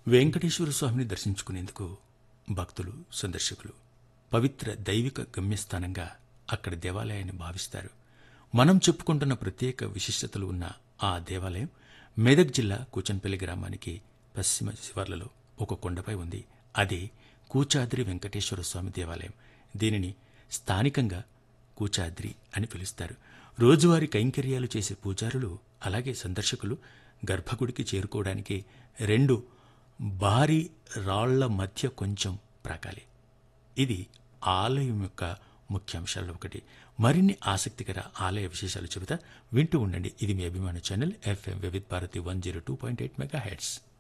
వెంకటేశ్వర స్వామిని దర్శించుకునేందుకు భక్తులు సందర్శకులు పవిత్ర దైవిక గమ్యస్థానంగా అక్కడ దేవాలయాన్ని భావిస్తారు మనం చెప్పుకుంటున్న ప్రత్యేక విశిష్టతలు ఉన్న ఆ దేవాలయం మెదక్ జిల్లా కూచన్పల్లి గ్రామానికి పశ్చిమ శివార్లలో ఒక కొండపై ఉంది అదే కూచాద్రి వెంకటేశ్వర స్వామి దేవాలయం దీనిని స్థానికంగా కూచాద్రి అని పిలుస్తారు రోజువారీ కైంకర్యాలు చేసే పూజారులు అలాగే సందర్శకులు గర్భగుడికి చేరుకోవడానికి రెండు భారీ రాళ్ల మధ్య కొంచెం ప్రాకాలి ఇది ఆలయం యొక్క ముఖ్యాంశాల్లో ఒకటి మరిన్ని ఆసక్తికర ఆలయ విశేషాలు చెబుతా వింటూ ఉండండి ఇది మీ అభిమాన channel FM Vividh Bharati one zero two point eight mega heads